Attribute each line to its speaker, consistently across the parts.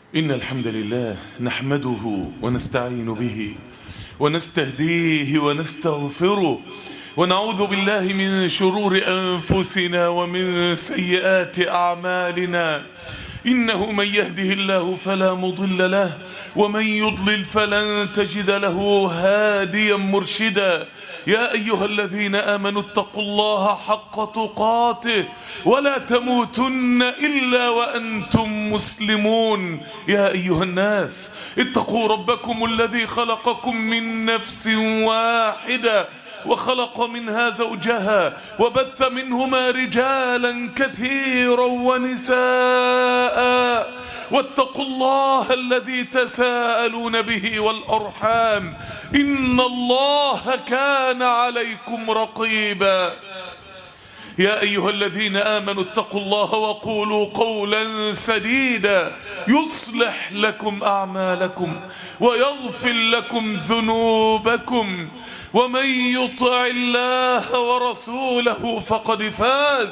Speaker 1: إن الحمد لله نحمده ونستعين به ونستهديه ونستغفره ونعوذ بالله من شرور أنفسنا ومن سيئات أعمالنا إنه من يهده الله فلا مضل له ومن يضلل فلن تجد له هاديا مرشدا يا أيها الذين آمنوا اتقوا الله حق تقاته ولا تموتن إلا وأنتم مسلمون يا أيها الناس اتقوا ربكم الذي خلقكم من نفس واحدة وخلق منها زوجها وبث منهما رجالا كثيرا ونساء واتقوا الله الذي تساءلون به والأرحام إن الله كان عليكم رقيبا يا أيها الذين آمنوا اتقوا الله وقولوا قولا سديدا يصلح لكم أعمالكم ويغفر لكم ذنوبكم ومن يطع الله ورسوله فقد فاز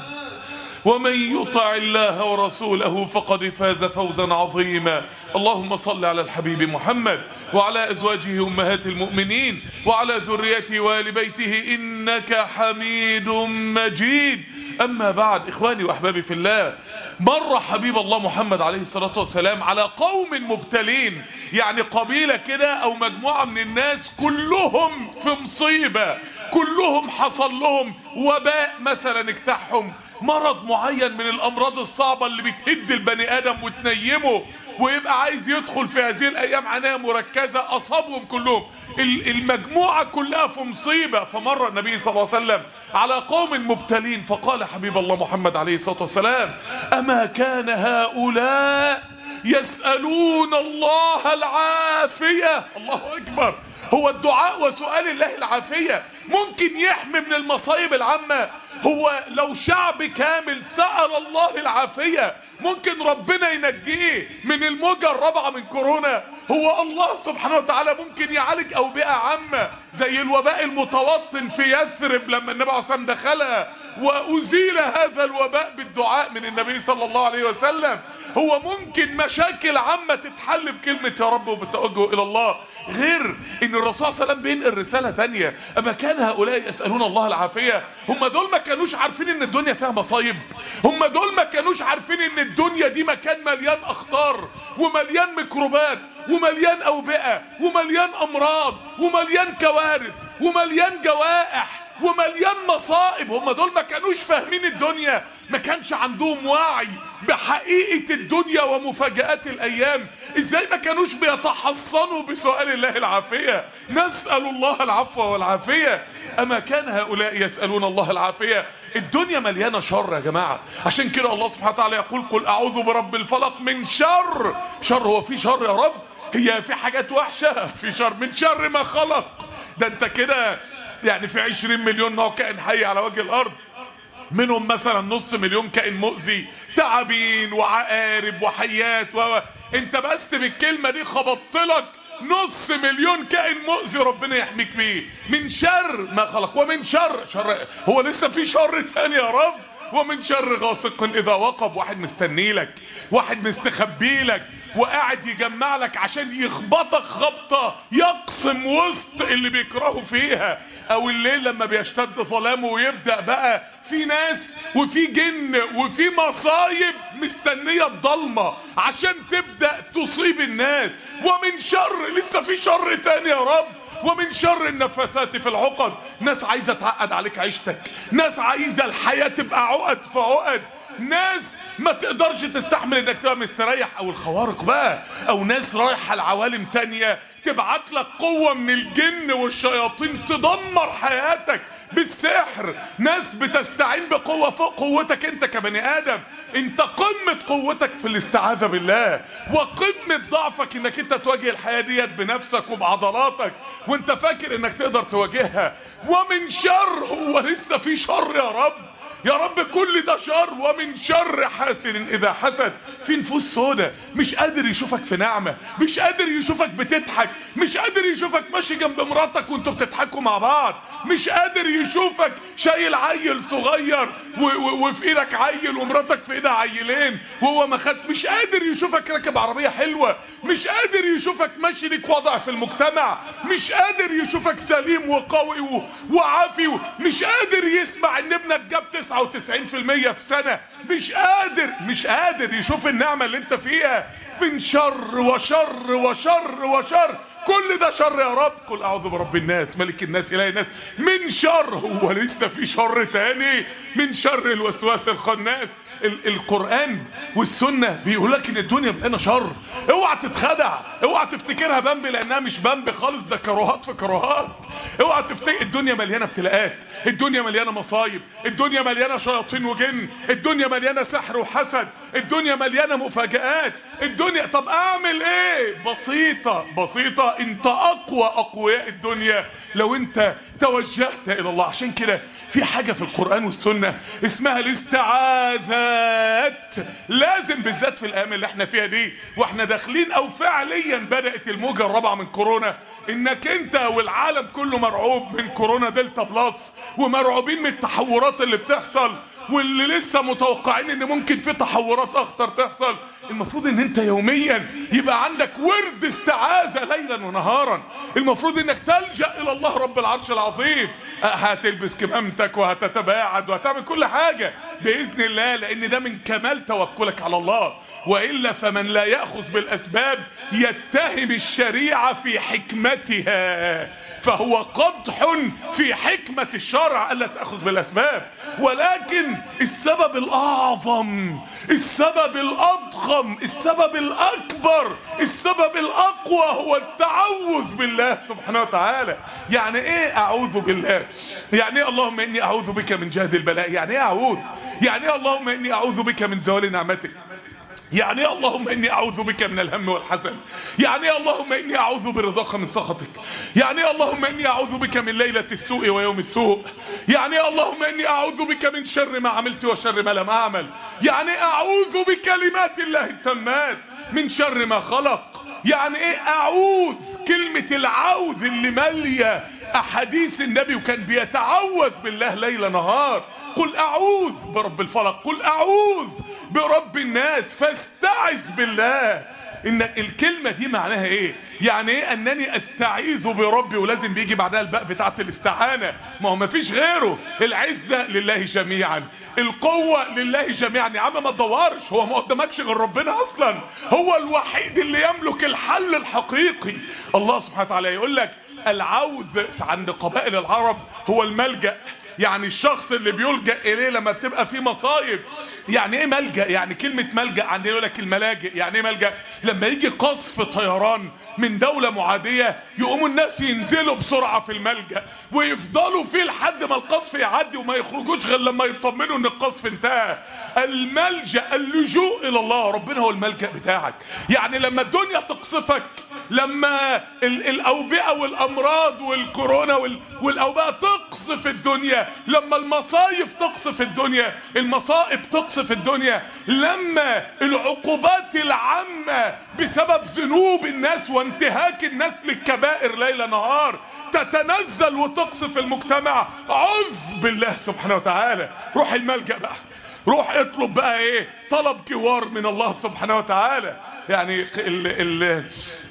Speaker 1: ومن يطع الله ورسوله فقد فاز فوزا عظيما اللهم صل على الحبيب محمد وعلى أزواجه أمهات المؤمنين وعلى ذريته وآل بيته إنك حميد مجيد أما بعد إخواني وأحبابي في الله مر حبيب الله محمد عليه الصلاة والسلام على قوم مبتلين يعني قبيلة كده أو مجموعة من الناس كلهم في مصيبة كلهم حصل لهم وباء مثلا اجتاحهم مرض معين من الأمراض الصعبة اللي بتهد البني آدم وتنيمه ويبقى عايز يدخل في هذه الأيام عناية مركزة أصابهم كلهم المجموعة كلها في مصيبة فمر النبي صلى الله عليه وسلم على قوم مبتلين فقال حبيب الله محمد عليه الصلاة والسلام أما كان هؤلاء يسألون الله العافية الله أكبر هو الدعاء وسؤال الله العافية ممكن يحمي من المصايب العامة هو لو شعب كامل سأل الله العافية ممكن ربنا ينجيه من الموجة الرابعة من كورونا هو الله سبحانه وتعالى ممكن يعالج أوبئة عامة زي الوباء المتوطن في يثرب لما النبي عليه الصلاة دخلها وأزيل هذا الوباء بالدعاء من النبي صلى الله عليه وسلم هو ممكن مشاكل عامة تتحل بكلمة يا رب وبالتوجه إلى الله غير ان الرسول صلى الله عليه وسلم بينقل رسالة ثانية اما كان هؤلاء يسألون الله العافية هم دول ما كانوش عارفين ان الدنيا فيها مصايب هم دول ما كانوش عارفين ان الدنيا دي مكان مليان اخطار ومليان ميكروبات ومليان اوبئة ومليان امراض ومليان كوارث ومليان جوائح ومليان مصائب هم دول ما كانوش فاهمين الدنيا ما كانش عندهم وعي بحقيقة الدنيا ومفاجآت الايام ازاي ما كانوش بيتحصنوا بسؤال الله العافية نسأل الله العفو والعافية اما كان هؤلاء يسألون الله العافية الدنيا مليانة شر يا جماعة عشان كده الله سبحانه وتعالى يقول قل اعوذ برب الفلق من شر شر هو في شر يا رب هي في حاجات وحشة في شر من شر ما خلق ده انت كده يعني في عشرين مليون نوع كائن حي على وجه الارض منهم مثلا نص مليون كائن مؤذي تعابين وعقارب وحيات و انت بس بالكلمة دي خبطت لك نص مليون كائن مؤذي ربنا يحميك بيه من شر ما خلق ومن شر شر هو لسه في شر تاني يا رب ومن شر غاسق اذا وقب واحد مستني لك واحد مستخبي لك وقاعد يجمع لك عشان يخبطك خبطة يقسم وسط اللي بيكرهوا فيها او الليل لما بيشتد ظلامه ويبدأ بقى في ناس وفي جن وفي مصايب مستنية الضلمة عشان تبدأ تصيب الناس ومن شر لسه في شر تاني يا رب ومن شر النفاثات في العقد ناس عايزة تعقد عليك عيشتك ناس عايزة الحياة تبقى عقد في عقد ناس ما تقدرش تستحمل انك تبقى مستريح او الخوارق بقى او ناس رايحة لعوالم تانية تبعت لك قوة من الجن والشياطين تدمر حياتك بالسحر ناس بتستعين بقوة فوق قوتك انت كبني ادم انت قمة قوتك في الاستعاذة بالله وقمة ضعفك انك انت تواجه الحياة ديت بنفسك وبعضلاتك وانت فاكر انك تقدر تواجهها ومن شر هو لسه في شر يا رب يا رب كل ده شر ومن ومن شر حاسد اذا حسد في نفوس سودة مش قادر يشوفك في نعمة مش قادر يشوفك بتضحك مش قادر يشوفك ماشي جنب مراتك وانتوا بتضحكوا مع بعض مش قادر يشوفك شايل عيل صغير وفي ايدك عيل ومراتك في ايدها عيلين وهو ما خد مش قادر يشوفك راكب عربية حلوة مش قادر يشوفك ماشي ليك وضع في المجتمع مش قادر يشوفك سليم وقوي وعافي مش قادر يسمع ان ابنك جاب 99% في سنة مش قادر مش قادر يشوف النعمة اللي انت فيها من شر وشر وشر وشر كل ده شر يا رب قل اعوذ برب الناس ملك الناس اله الناس من شر هو لسه في شر تاني من شر الوسواس الخناس ال القرآن والسنة بيقول لك ان الدنيا مليانه شر اوعى تتخدع اوعى تفتكرها بامب لانها مش بامب خالص ده كروهات في كروهات اوعى تفتكر الدنيا مليانه ابتلاءات الدنيا مليانه مصايب الدنيا مليانه شياطين وجن الدنيا مليانه سحر وحسد الدنيا مليانه مفاجآت الدنيا طب اعمل ايه بسيطة بسيطة انت اقوى اقوياء الدنيا لو انت توجهت الى الله عشان كده في حاجة في القرآن والسنة اسمها الاستعاذات لازم بالذات في الايام اللي احنا فيها دي واحنا داخلين او فعليا بدأت الموجة الرابعة من كورونا انك انت والعالم كله مرعوب من كورونا دلتا بلس ومرعوبين من التحورات اللي بتحصل واللي لسه متوقعين ان ممكن في تحورات اخطر تحصل المفروض ان انت يوميا يبقى عندك ورد استعاذة ليلا ونهارا المفروض انك تلجأ الى الله رب العرش العظيم هتلبس كمامتك وهتتباعد وهتعمل كل حاجة باذن الله لان ده من كمال توكلك على الله وإلا فمن لا يأخذ بالأسباب يتهم الشريعة في حكمتها فهو قدح في حكمة الشرع ألا تأخذ بالأسباب ولكن السبب الأعظم السبب الأضخم السبب الأكبر السبب الأقوى هو التعوذ بالله سبحانه وتعالى يعني إيه أعوذ بالله يعني إيه اللهم إني أعوذ بك من جهد البلاء يعني إيه أعوذ يعني إيه اللهم إني أعوذ بك من زوال نعمتك يعني يا اللهم اني اعوذ بك من الهم والحزن يعني يا اللهم اني اعوذ برضاك من سخطك يعني يا اللهم اني اعوذ بك من ليلة السوء ويوم السوء يعني يا اللهم اني اعوذ بك من شر ما عملت وشر ما لم اعمل يعني اعوذ بكلمات الله التامات من شر ما خلق يعني ايه اعوذ كلمة العوذ اللي مالية احاديث النبي وكان بيتعوذ بالله ليل نهار قل اعوذ برب الفلق قل اعوذ برب الناس فاستعذ بالله ان الكلمة دي معناها ايه يعني ايه انني استعيذ بربي ولازم بيجي بعدها الباء بتاعت الاستعانة ما هو مفيش غيره العزة لله جميعا القوة لله جميعا يا عم ما تدورش هو ما قدامكش غير ربنا اصلا هو الوحيد اللي يملك الحل الحقيقي الله سبحانه وتعالى يقول لك العوذ عند قبائل العرب هو الملجأ يعني الشخص اللي بيلجأ اليه لما بتبقى فيه مصايب يعني ايه ملجأ يعني كلمة ملجأ عندنا يقول لك الملاجئ يعني ايه ملجأ لما يجي قصف طيران من دولة معادية يقوموا الناس ينزلوا بسرعة في الملجأ ويفضلوا فيه لحد ما القصف يعدي وما يخرجوش غير لما يطمنوا ان القصف انتهى الملجأ اللجوء الى الله ربنا هو الملجأ بتاعك يعني لما الدنيا تقصفك لما الاوبئة والامراض والكورونا والاوبئة تقصف الدنيا لما المصايب تقصف الدنيا المصائب تقصف الدنيا لما العقوبات العامة بسبب ذنوب الناس وانتهاك الناس للكبائر ليل نهار تتنزل وتقصف المجتمع عذ بالله سبحانه وتعالى روح الملجأ بقى روح اطلب بقى ايه طلب جوار من الله سبحانه وتعالى يعني ال ال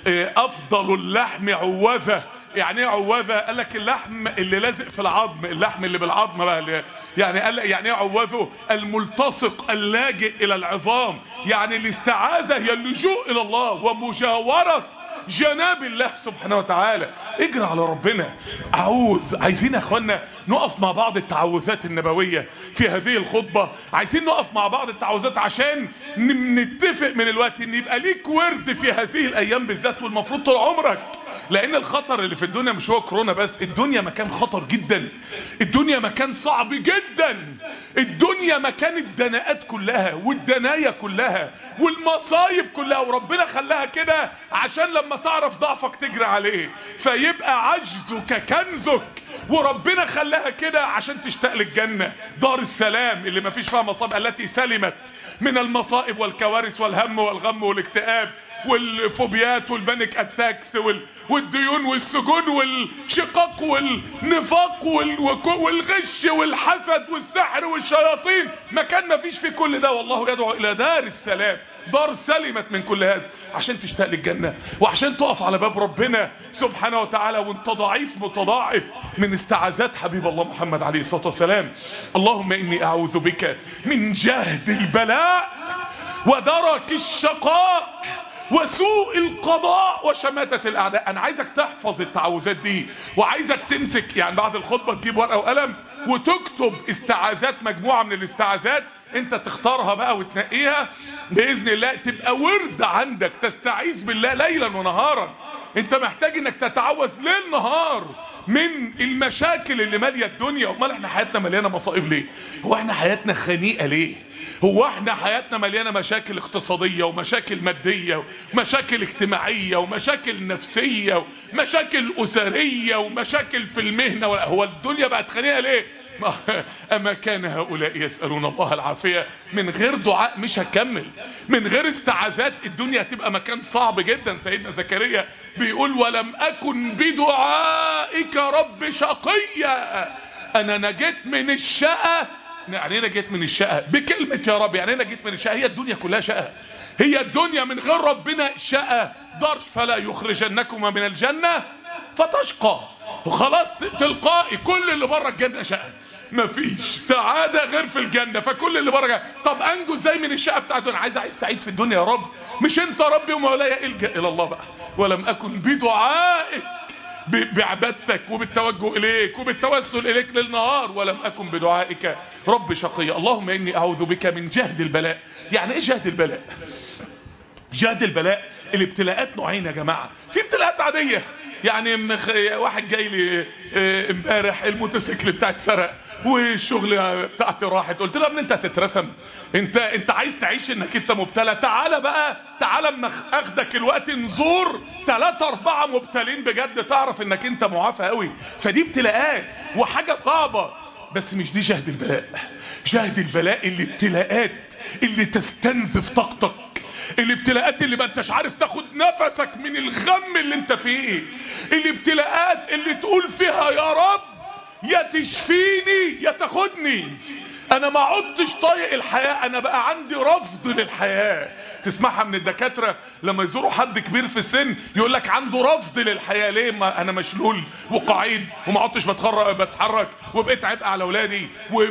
Speaker 1: افضل اللحم عوذة يعني ايه عوذة قال لك اللحم اللي لازق في العظم اللحم اللي بالعظم بقى اللي يعني قال يعني ايه عوذه الملتصق اللاجئ الى العظام يعني الاستعاذة هي اللجوء الى الله ومجاورة جناب الله سبحانه وتعالى اجري على ربنا اعوذ عايزين يا اخوانا نقف مع بعض التعوذات النبوية في هذه الخطبة عايزين نقف مع بعض التعوذات عشان نتفق من الوقت ان يبقى ليك ورد في هذه الايام بالذات والمفروض طول عمرك لان الخطر اللي في الدنيا مش هو كورونا بس الدنيا مكان خطر جدا الدنيا مكان صعب جدا الدنيا مكان الدناءات كلها والدنايا كلها والمصايب كلها وربنا خلاها كده عشان لما تعرف ضعفك تجري عليه فيبقى عجزك كنزك وربنا خلاها كده عشان تشتاق للجنة دار السلام اللي ما فيش فيها مصائب التي سلمت من المصائب والكوارث والهم والغم والاكتئاب والفوبيات والبانيك اتاكس وال... والديون والسجون والشقاق والنفاق وال... والغش والحسد والسحر والشياطين مكان ما فيش فيه كل ده والله يدعو الى دار السلام دار سلمت من كل هذا عشان تشتاق للجنة وعشان تقف على باب ربنا سبحانه وتعالى وانت ضعيف متضاعف من استعاذات حبيب الله محمد عليه الصلاة والسلام اللهم اني اعوذ بك من جهد البلاء ودرك الشقاء وسوء القضاء وشماتة الاعداء انا عايزك تحفظ التعوذات دي وعايزك تمسك يعني بعد الخطبة تجيب ورقة وقلم وتكتب استعاذات مجموعة من الاستعاذات انت تختارها بقى وتنقيها باذن الله تبقى ورد عندك تستعيذ بالله ليلا ونهارا انت محتاج انك تتعوذ ليل نهار من المشاكل اللي ماليه الدنيا امال احنا حياتنا مليانه مصائب ليه هو احنا حياتنا خنيقه ليه هو احنا حياتنا مليانه مشاكل اقتصاديه ومشاكل ماديه ومشاكل اجتماعيه ومشاكل نفسيه ومشاكل اسريه ومشاكل في المهنه هو الدنيا بقت خنيقه ليه أما كان هؤلاء يسألون الله العافية من غير دعاء مش هكمل من غير استعاذات الدنيا هتبقى مكان صعب جدا سيدنا زكريا بيقول ولم أكن بدعائك رب شقيا أنا نجيت من الشقة يعني انا جيت من الشقة بكلمة يا رب يعني انا جيت من الشقة هي الدنيا كلها شقة هي الدنيا من غير ربنا شقة ضرش فلا يخرجنكما من الجنة فتشقى وخلاص تلقائي كل اللي بره الجنة شقة مفيش سعادة غير في الجنة فكل اللي بره طب انجو ازاي من الشقة بتاعته انا عايز اعيش سعيد في الدنيا يا رب مش انت ربي ومولاي الجا الى الله بقى ولم اكن بدعائك بعبادتك وبالتوجه اليك وبالتوسل اليك للنهار ولم اكن بدعائك رب شقيا اللهم اني اعوذ بك من جهد البلاء يعني ايه جهد البلاء جهد البلاء الابتلاءات نوعين يا جماعة في ابتلاءات عادية يعني واحد جاي لي امبارح الموتوسيكل بتاعي اتسرق والشغل بتاعتي راحت قلت له يا ابني انت هتترسم انت انت عايز تعيش انك انت مبتلى تعالى بقى تعالى اما اخدك الوقت نزور ثلاثة اربعة مبتلين بجد تعرف انك انت معافى قوي فدي ابتلاءات وحاجة صعبة بس مش دي جهد البلاء جهد البلاء الابتلاءات اللي تستنزف طاقتك الابتلاءات اللي ما انتش عارف تاخد نفسك من الغم اللي انت فيه الابتلاءات اللي تقول فيها يا رب يا تشفيني يا تاخدني انا ما عدتش طايق الحياة انا بقى عندي رفض للحياة تسمعها من الدكاترة لما يزوروا حد كبير في السن يقول لك عنده رفض للحياة ليه ما انا مشلول وقعيد وما عدتش بتحرك وبقيت عبء على اولادي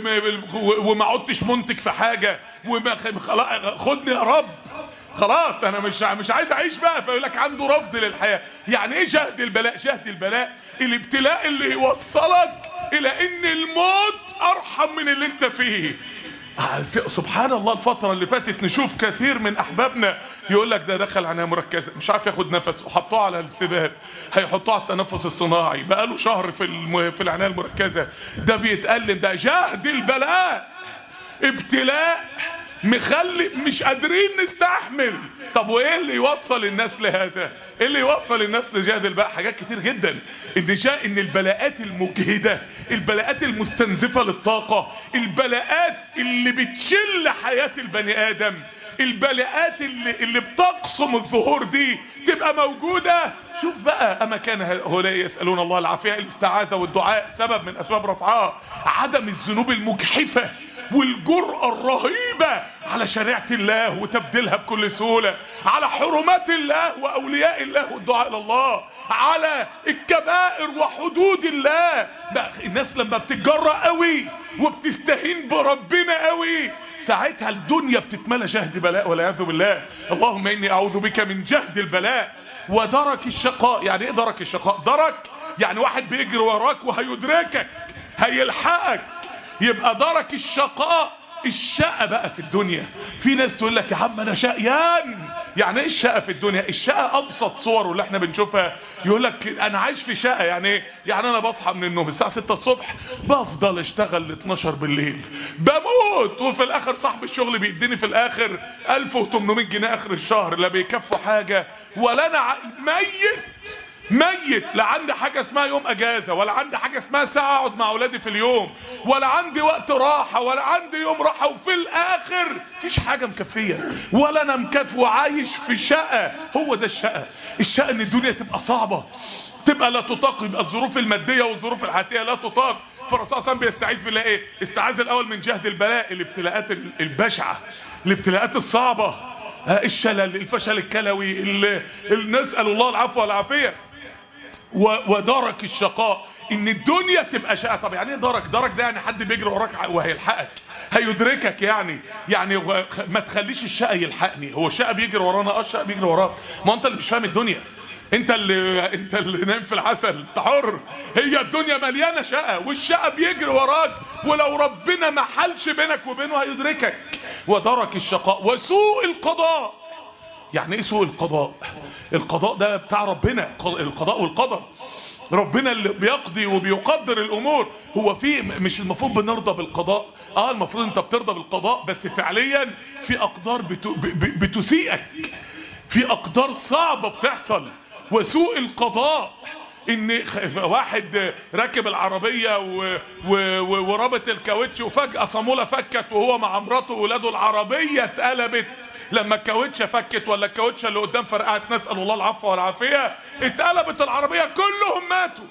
Speaker 1: وما عدتش منتج في حاجة وما خدني يا رب خلاص انا مش مش عايز اعيش بقى فيقول لك عنده رفض للحياة يعني ايه جهد البلاء جهد البلاء الابتلاء اللي يوصلك الى ان الموت ارحم من اللي انت فيه سبحان الله الفترة اللي فاتت نشوف كثير من احبابنا يقول لك ده دخل عناية مركزة مش عارف ياخد نفس وحطوه على السباب هيحطوه على التنفس الصناعي بقاله شهر في الم... في العناية المركزة ده بيتألم ده جهد البلاء ابتلاء مخلي مش قادرين نستحمل طب وايه اللي يوصل الناس لهذا ايه اللي يوصل الناس لجهد البلاء حاجات كتير جدا ان جاء ان البلاءات المجهدة البلاءات المستنزفة للطاقة البلاءات اللي بتشل حياة البني ادم البلاءات اللي, اللي بتقسم الظهور دي تبقى موجودة شوف بقى اما كان هؤلاء يسألون الله العافية الاستعاذة والدعاء سبب من اسباب رفعها عدم الذنوب المجحفة والجرأة الرهيبة على شريعة الله وتبديلها بكل سهولة على حرمات الله وأولياء الله والدعاء إلى الله على الكبائر وحدود الله بقى الناس لما بتتجرأ قوي وبتستهين بربنا قوي ساعتها الدنيا بتتملى جهد بلاء والعياذ بالله اللهم إني أعوذ بك من جهد البلاء ودرك الشقاء يعني ايه درك الشقاء درك يعني واحد بيجري وراك وهيدركك هيلحقك يبقى درك الشقاء الشقة بقى في الدنيا في ناس تقول لك يا عم انا شقيان يعني ايه الشقة في الدنيا الشقة ابسط صوره اللي احنا بنشوفها يقول لك انا عايش في شقة يعني ايه يعني انا بصحى من النوم الساعة 6 الصبح بفضل اشتغل ل 12 بالليل بموت وفي الاخر صاحب الشغل بيديني في الاخر 1800 جنيه اخر الشهر لا بيكفوا حاجة ولا انا ع... ميت ميت لا عندي حاجة اسمها يوم اجازة ولا عندي حاجة اسمها ساعة اقعد مع اولادي في اليوم ولا عندي وقت راحة ولا عندي يوم راحة وفي الاخر مفيش حاجة مكفية ولا انا مكفي وعايش في شقة هو ده الشقة الشقة ان الدنيا تبقى صعبة تبقى لا تطاق يبقى الظروف المادية والظروف الحياتية لا تطاق فالرسول صلى بيستعيذ بالله ايه استعاذ الاول من جهد البلاء الابتلاءات البشعة الابتلاءات الصعبة الشلل الفشل الكلوي نسأل الله العفو والعافية ودرك الشقاء ان الدنيا تبقى شقاء طب يعني ايه درك درك ده يعني حد بيجري وراك وهيلحقك هيدركك يعني يعني ما تخليش الشقى يلحقني هو الشقى بيجري ورانا اه الشقى بيجري وراك ما انت اللي مش فاهم الدنيا انت اللي انت اللي نايم في العسل انت حر هي الدنيا مليانه شقى والشقى بيجري وراك ولو ربنا ما حلش بينك وبينه هيدركك ودرك الشقاء وسوء القضاء يعني ايه سوء القضاء القضاء ده بتاع ربنا القضاء والقدر ربنا اللي بيقضي وبيقدر الامور هو في مش المفروض بنرضى بالقضاء اه المفروض انت بترضى بالقضاء بس فعليا في اقدار بتو بتسيئك في اقدار صعبة بتحصل وسوء القضاء ان واحد راكب العربية و... و... و... وربط الكاوتش وفجأة صامولة فكت وهو مع مراته وولاده العربية اتقلبت لما الكاوتشة فكت ولا الكاوتشة اللي قدام فرقعت نسأل الله العفو والعافية اتقلبت العربية كلهم ماتوا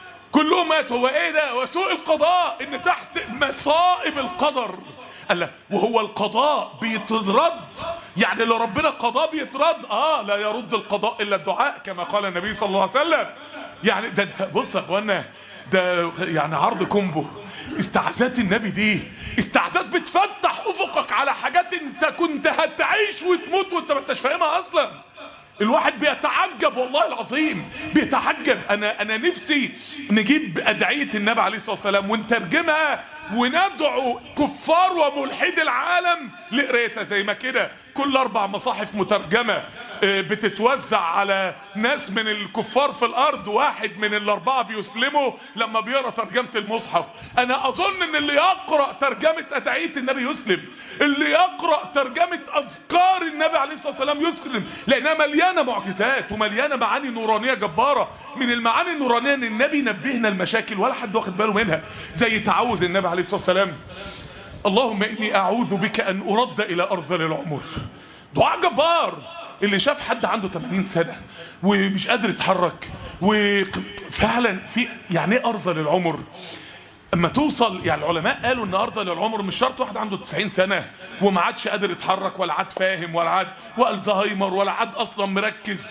Speaker 1: كلهم ماتوا هو ايه ده وسوء القضاء ان تحت مصائب القدر قال وهو القضاء بيترد يعني لو ربنا قضاء بيترد اه لا يرد القضاء الا الدعاء كما قال النبي صلى الله عليه وسلم يعني ده بص يا اخوانا ده يعني عرض كومبو استعزات النبي دي استعزات بتفتح افقك على حاجات انت كنت هتعيش وتموت وانت ما انتش فاهمها اصلا الواحد بيتعجب والله العظيم بيتعجب انا انا نفسي نجيب ادعية النبي عليه الصلاة والسلام ونترجمها وندعو كفار وملحد العالم لقريتها زي ما كده كل اربع مصاحف مترجمة بتتوزع على ناس من الكفار في الارض واحد من الاربعة بيسلموا لما بيقرا ترجمة المصحف انا اظن ان اللي يقرأ ترجمة ادعية النبي يسلم اللي يقرأ ترجمة اذكار النبي عليه الصلاة والسلام يسلم لانها مليانة معجزات ومليانة معاني نورانية جبارة من المعاني النورانية ان النبي نبهنا المشاكل ولا حد واخد باله منها زي تعوذ النبي عليه الصلاة والسلام اللهم اني اعوذ بك ان ارد الى ارذل العمر دعاء جبار اللي شاف حد عنده 80 سنة ومش قادر يتحرك وفعلا في يعني ايه ارذل العمر اما توصل يعني العلماء قالوا ان ارذل العمر مش شرط واحد عنده 90 سنة وما عادش قادر يتحرك ولا عاد فاهم ولا عاد والزهايمر ولا عاد اصلا مركز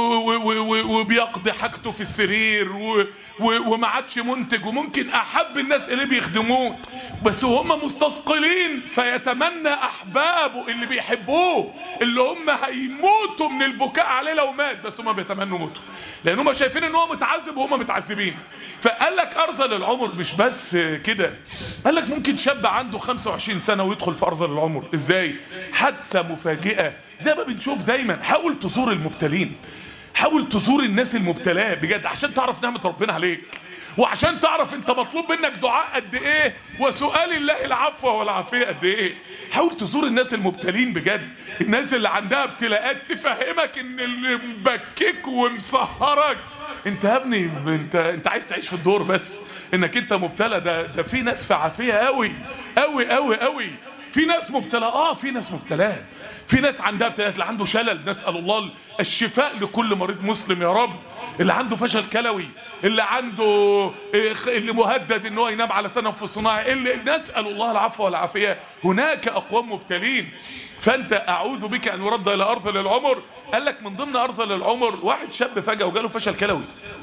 Speaker 1: وبيقضي حاجته في السرير وما عادش منتج وممكن احب الناس اللي بيخدموه بس هم مستثقلين فيتمنى احبابه اللي بيحبوه اللي هم هيموتوا من البكاء عليه لو مات بس هم بيتمنوا موته لان هم شايفين ان هو متعذب وهم متعذبين فقال لك ارذل العمر مش بس بس كده قال لك ممكن شاب عنده 25 سنة ويدخل في ارذل العمر ازاي حادثة مفاجئة زي ما بنشوف دايما حاول تزور المبتلين حاول تزور الناس المبتلاه بجد عشان تعرف نعمة ربنا عليك وعشان تعرف انت مطلوب منك دعاء قد ايه وسؤال الله العفو والعافية قد ايه حاول تزور الناس المبتلين بجد الناس اللي عندها ابتلاءات تفهمك ان اللي مبكك ومسهرك انت يا ابني انت انت عايز تعيش في الدور بس انك انت مبتلى ده ده في ناس في عافيه قوي قوي قوي قوي في ناس مبتلى اه في ناس مبتلاه في ناس عندها ابتلاءات اللي عنده شلل نسال الله الشفاء لكل مريض مسلم يا رب اللي عنده فشل كلوي اللي عنده اللي مهدد ان هو ينام على تنفس صناعي اللي نسال الله العفو والعافيه هناك اقوام مبتلين فانت اعوذ بك ان يرد الى ارض العمر قال لك من ضمن ارض العمر واحد شاب فجاه وجاله فشل كلوي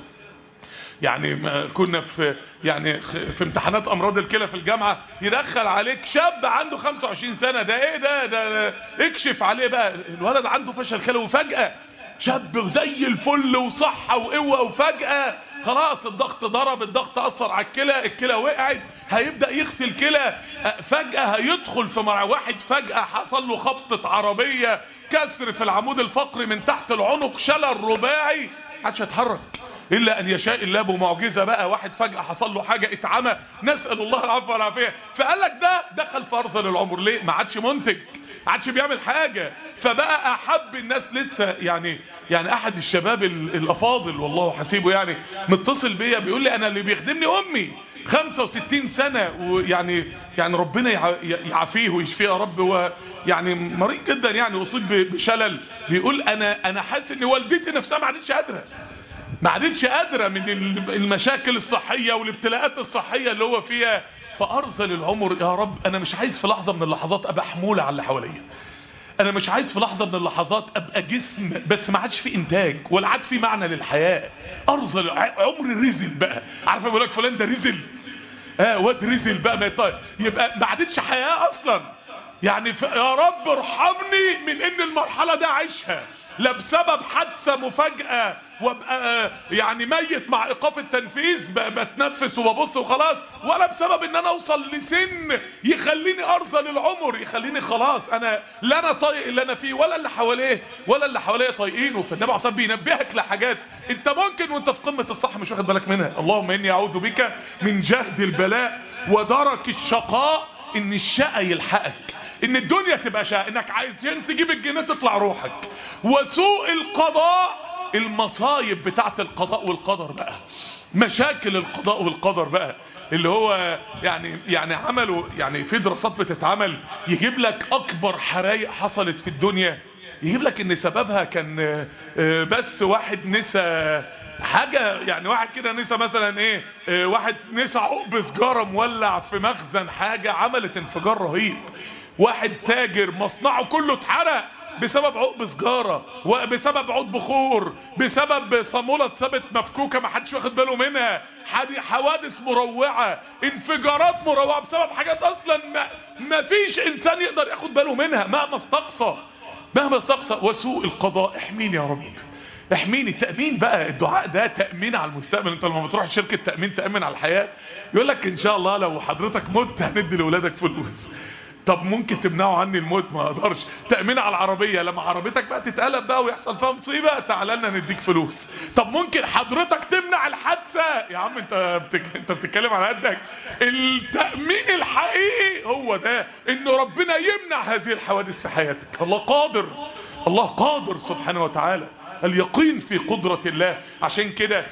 Speaker 1: يعني ما كنا في يعني في امتحانات امراض الكلى في الجامعه يدخل عليك شاب عنده 25 سنه ده ايه ده ده اكشف عليه بقى الولد عنده فشل كلوي وفجاه شاب زي الفل وصحه وقوه وفجاه خلاص الضغط ضرب الضغط اثر على الكلى الكلى وقعت هيبدا يغسل كلى فجاه هيدخل في مرة واحد فجاه حصل له خبطه عربيه كسر في العمود الفقري من تحت العنق شلل رباعي محدش هيتحرك الا ان يشاء الله بمعجزه بقى واحد فجاه حصل له حاجه اتعمى نسال الله العفو والعافيه فقال لك ده دخل في ارذل العمر ليه ما عادش منتج ما عادش بيعمل حاجه فبقى احب الناس لسه يعني يعني احد الشباب الافاضل والله حسيبه يعني متصل بيا بيقول لي انا اللي بيخدمني امي 65 سنة ويعني يعني ربنا يعافيه ويشفيه يا رب هو يعني مريض جدا يعني اصيب بشلل بيقول انا انا حاسس ان والدتي نفسها ما عادتش قادره ما عادتش قادرة من المشاكل الصحية والابتلاءات الصحية اللي هو فيها فأرزل العمر يا رب أنا مش عايز في لحظة من اللحظات أبقى حمولة على اللي حواليا أنا مش عايز في لحظة من اللحظات أبقى جسم بس ما عادش في إنتاج ولا عاد في معنى للحياة أرزل عمر رزل بقى عارفة بقول لك فلان ده رزل اه واد رزل بقى ما يطير يبقى ما عادتش حياة أصلا يعني يا رب ارحمني من ان المرحلة دي عيشها لا بسبب حادثة مفاجأة وابقى يعني ميت مع ايقاف التنفيذ بتنفس وببص وخلاص ولا بسبب ان انا اوصل لسن يخليني ارزل العمر يخليني خلاص انا لا انا طايق اللي انا فيه ولا اللي حواليه ولا اللي حواليه طايقينه فالنبي عليه بينبهك لحاجات انت ممكن وانت في قمة الصح مش واخد بالك منها اللهم اني اعوذ بك من جهد البلاء ودرك الشقاء ان الشقى يلحقك ان الدنيا تبقى شقى انك عايزين تجيب الجنيه تطلع روحك وسوء القضاء المصايب بتاعت القضاء والقدر بقى مشاكل القضاء والقدر بقى اللي هو يعني يعني عملوا يعني في دراسات بتتعمل يجيب لك اكبر حرايق حصلت في الدنيا يجيب لك ان سببها كان بس واحد نسى حاجة يعني واحد كده نسى مثلا ايه اه واحد نسى عقب سجارة مولع في مخزن حاجة عملت انفجار رهيب واحد تاجر مصنعه كله اتحرق بسبب عقب سجارة وبسبب عود بخور بسبب صامولة اتثبت مفكوكة ما حدش واخد باله منها حوادث مروعة انفجارات مروعة بسبب حاجات اصلا ما, ما فيش انسان يقدر ياخد باله منها مهما استقصى مهما استقصى وسوء القضاء احميني يا رب احميني تأمين بقى الدعاء ده تأمين على المستقبل انت لما بتروح شركة تأمين تأمن على الحياة يقول لك ان شاء الله لو حضرتك مت هندي لولادك فلوس طب ممكن تمنعوا عني الموت ما اقدرش تأمين على العربية لما عربيتك بقى تتقلب بقى ويحصل فيها مصيبة تعالى لنا نديك فلوس طب ممكن حضرتك تمنع الحادثة يا عم انت بتك... انت بتتكلم على قدك التأمين الحقيقي هو ده ان ربنا يمنع هذه الحوادث في حياتك الله قادر الله قادر سبحانه وتعالى اليقين في قدرة الله عشان كده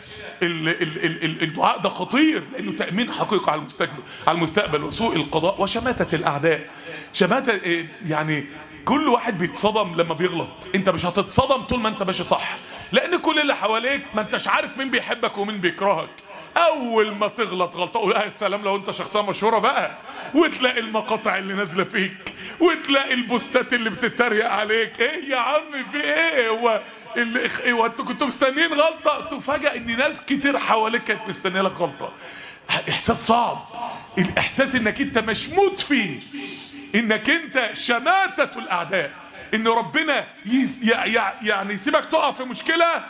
Speaker 1: الدعاء ده خطير لانه تأمين حقيقي على المستقبل على المستقبل وسوء القضاء وشماتة الاعداء شماتة يعني كل واحد بيتصدم لما بيغلط انت مش هتتصدم طول ما انت ماشي صح لان كل اللي حواليك ما انتش عارف مين بيحبك ومين بيكرهك اول ما تغلط غلطه قول يا سلام لو انت شخصيه مشهوره بقى وتلاقي المقاطع اللي نازله فيك وتلاقي البوستات اللي بتتريق عليك ايه يا عم في ايه هو اللي هو انتوا كنتوا مستنيين غلطه تفاجئ ان ناس كتير حواليك كانت مستنيه لك غلطه احساس صعب الاحساس انك انت مشموت فيه انك انت شماتة الاعداء ان ربنا يعني يسيبك تقع في مشكلة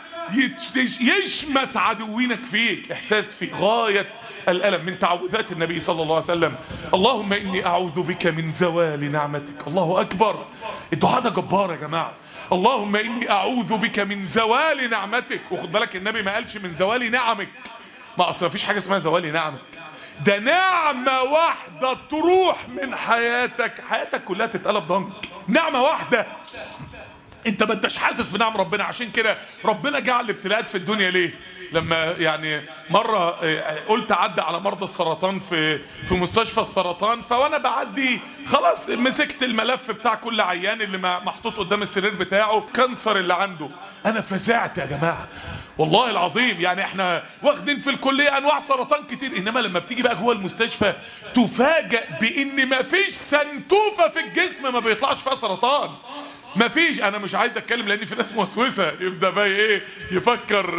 Speaker 1: يشمت عدوينك فيك احساس في غاية الالم من تعوذات النبي صلى الله عليه وسلم اللهم اني اعوذ بك من زوال نعمتك الله اكبر الدعاء ده جبار يا جماعة اللهم اني اعوذ بك من زوال نعمتك وخد بالك النبي ما قالش من زوال نعمك ما اصلا مفيش حاجة اسمها زوال نعمك ده نعمة واحدة تروح من حياتك حياتك كلها تتقلب ضنك نعمة واحدة انت ما انتش حاسس بنعم ربنا عشان كده ربنا جعل الابتلاءات في الدنيا ليه لما يعني مرة قلت عدى على مرضى السرطان في في مستشفى السرطان فوانا بعدي خلاص مسكت الملف بتاع كل عيان اللي محطوط قدام السرير بتاعه كانسر اللي عنده انا فزعت يا جماعة والله العظيم يعني احنا واخدين في الكلية انواع سرطان كتير انما لما بتيجي بقى جوه المستشفى تفاجئ بان مفيش سنتوفة في الجسم ما بيطلعش فيها سرطان مفيش انا مش عايز اتكلم لان في ناس موسوسه يبدا بقى ايه يفكر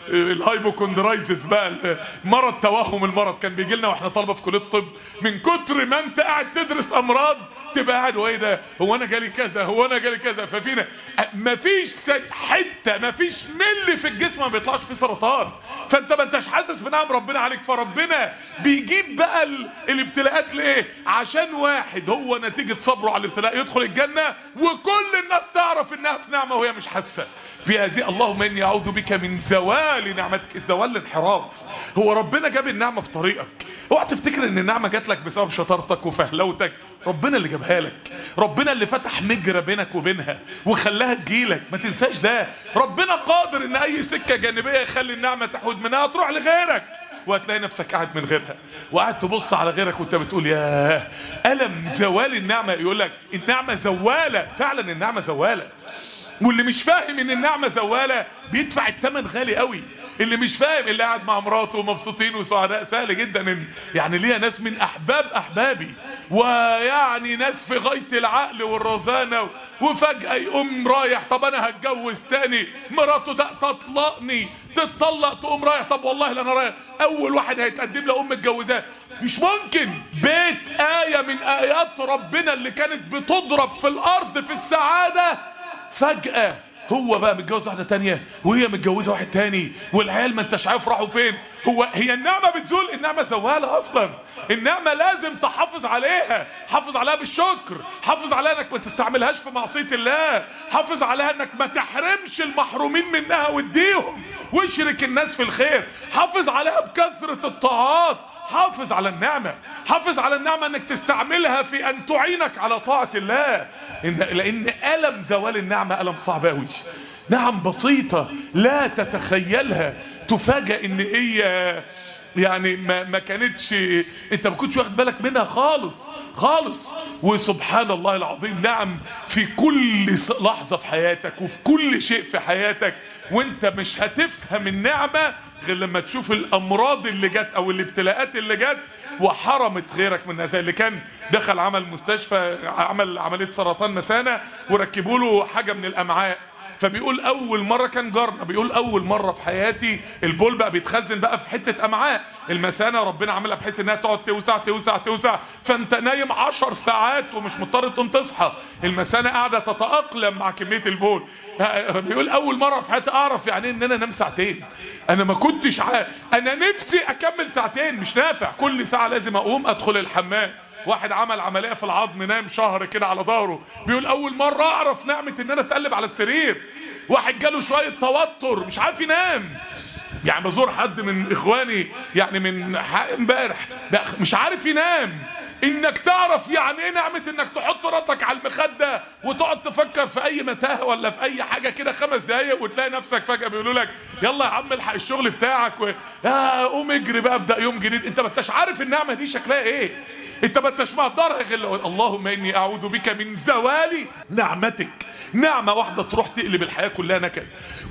Speaker 1: الهايبوكوندرايزس بقى مرض توهم المرض كان بيجي لنا واحنا طلبه في كليه الطب من كتر ما انت قاعد تدرس امراض تبقى قاعد وايه ده هو انا جالي كذا هو انا جالي كذا ففينا مفيش حته مفيش ملي في الجسم ما بيطلعش فيه سرطان فانت ما انتش حاسس بنعم ربنا عليك فربنا بيجيب بقى الابتلاءات ليه عشان واحد هو نتيجه صبره على الابتلاء يدخل الجنه وكل الناس تعرف انها في نعمه وهي مش حاسه في هذه اللهم اني اعوذ بك من زوال نعمتك الزوال الانحراف هو ربنا جاب النعمه في طريقك اوعى تفتكر ان النعمه جات لك بسبب شطارتك وفهلوتك ربنا اللي جابها لك ربنا اللي فتح مجرى بينك وبينها وخلاها تجيلك ما تنساش ده ربنا قادر ان اي سكه جانبيه يخلي النعمه تحود منها تروح لغيرك وهتلاقي نفسك قاعد من غيرها وقاعد تبص على غيرك وانت بتقول ياه ألم زوال النعمة يقول لك النعمة زوالة فعلا النعمة زوالة واللي مش فاهم ان النعمة زوالة بيدفع الثمن غالي قوي اللي مش فاهم اللي قاعد مع مراته ومبسوطين وسعداء سهل جدا إن يعني ليها ناس من احباب احبابي ويعني ناس في غاية العقل والرزانة وفجأة يقوم رايح طب انا هتجوز تاني مراته تطلقني تتطلق تقوم رايح طب والله لا انا رايح اول واحد هيتقدم له ام متجوزاه مش ممكن بيت آية من آيات ربنا اللي كانت بتضرب في الارض في السعادة فجأة هو بقى متجوز واحدة تانية وهي متجوزة واحد تاني والعيال ما انتش عارف راحوا فين هو هي النعمة بتزول النعمة زوالة اصلا النعمة لازم تحافظ عليها حافظ عليها بالشكر حافظ عليها انك ما تستعملهاش في معصية الله حافظ عليها انك ما تحرمش المحرومين منها واديهم واشرك الناس في الخير حافظ عليها بكثرة الطاعات حافظ على النعمة حافظ على النعمة انك تستعملها في ان تعينك على طاعة الله إن لان ألم زوال النعمة ألم صعب قوي نعم بسيطة لا تتخيلها تفاجأ ان هي يعني ما, ما كانتش انت ما كنتش واخد بالك منها خالص خالص وسبحان الله العظيم نعم في كل لحظة في حياتك وفي كل شيء في حياتك وانت مش هتفهم النعمة غير لما تشوف الامراض اللي جت او الابتلاءات اللي جت وحرمت غيرك من هذا اللي كان دخل عمل مستشفى عمل عملية سرطان مثانة وركبوا له حاجة من الامعاء فبيقول اول مرة كان جارنا بيقول اول مرة في حياتي البول بقى بيتخزن بقى في حتة امعاء المثانة ربنا عاملها بحيث انها تقعد توسع توسع توسع فانت نايم عشر ساعات ومش مضطر تقوم تصحى المثانة قاعدة تتأقلم مع كمية البول بيقول اول مرة في حياتي اعرف يعني ان انا انام ساعتين انا ما كنتش عارف انا نفسي اكمل ساعتين مش نافع كل ساعة لازم اقوم ادخل الحمام واحد عمل عملية في العظم نام شهر كده على ظهره بيقول اول مرة اعرف نعمة ان انا اتقلب على السرير واحد جاله شوية توتر مش عارف ينام يعني بزور حد من اخواني يعني من امبارح مش عارف ينام انك تعرف يعني ايه نعمة انك تحط راسك على المخدة وتقعد تفكر في اي متاهة ولا في اي حاجة كده خمس دقايق وتلاقي نفسك فجأة بيقولوا لك يلا يا عم الحق الشغل بتاعك و... يا قوم اجري بقى ابدأ يوم جديد انت ما انتش عارف النعمة دي شكلها ايه انت ما انتش مقدرها غير اللهم اني اعوذ بك من زوال نعمتك نعمة واحدة تروح تقلب الحياة كلها نكد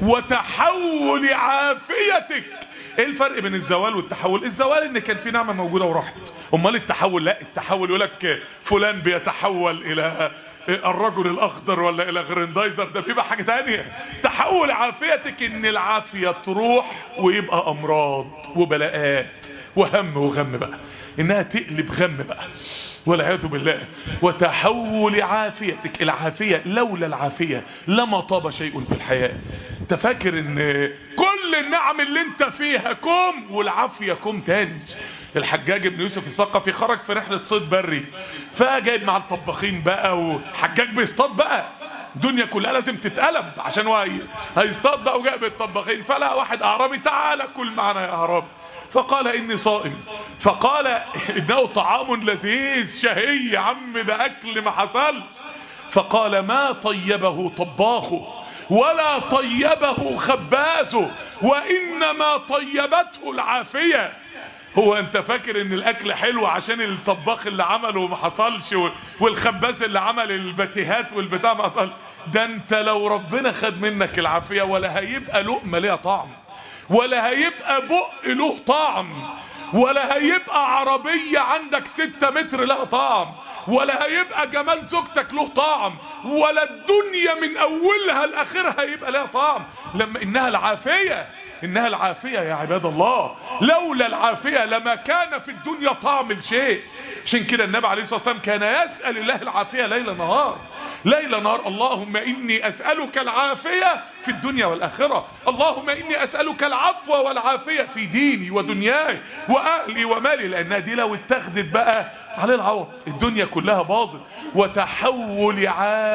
Speaker 1: وتحول عافيتك ايه الفرق بين الزوال والتحول الزوال ان كان في نعمة موجودة وراحت امال التحول لا التحول يقول لك فلان بيتحول الى الرجل الاخضر ولا الى غريندايزر ده في بقى حاجة تانية تحول عافيتك ان العافية تروح ويبقى امراض وبلاءات وهم وغم بقى انها تقلب غم بقى والعياذ بالله وتحول عافيتك العافية لولا العافية لما طاب شيء في الحياة انت فاكر ان كل النعم اللي انت فيها كوم والعافية كوم تاني الحجاج ابن يوسف الثقفي خرج في رحلة صيد بري فجايب مع الطباخين بقى وحجاج بيصطاد بقى الدنيا كلها لازم تتقلب عشان هو هيصطاد بقى وجايب الطباخين فلا واحد اعرابي تعالى كل معنا يا اعرابي فقال اني صائم فقال انه طعام لذيذ شهي يا عم ده اكل ما حصلش فقال ما طيبه طباخه ولا طيبه خبازه وانما طيبته العافية هو انت فاكر ان الاكل حلو عشان الطباخ اللي عمله ما حصلش والخباز اللي عمل البتيهات والبتاع ما حصلش ده انت لو ربنا خد منك العافية ولا هيبقى لقمة ليها طعم ولا هيبقى بق له طعم ولا هيبقى عربية عندك ستة متر لها طعم ولا هيبقى جمال زوجتك له طعم ولا الدنيا من اولها لاخرها هيبقى لها طعم لما انها العافية انها العافية يا عباد الله لولا العافية لما كان في الدنيا طعم الشيء عشان كده النبي عليه الصلاة والسلام كان يسأل الله العافية ليل نهار ليل نهار اللهم إني أسألك العافية في الدنيا والآخرة اللهم إني أسألك العفو والعافية في ديني ودنياي وأهلي ومالي لأنها دي لو اتخذت بقى على العوض الدنيا كلها باظت وتحول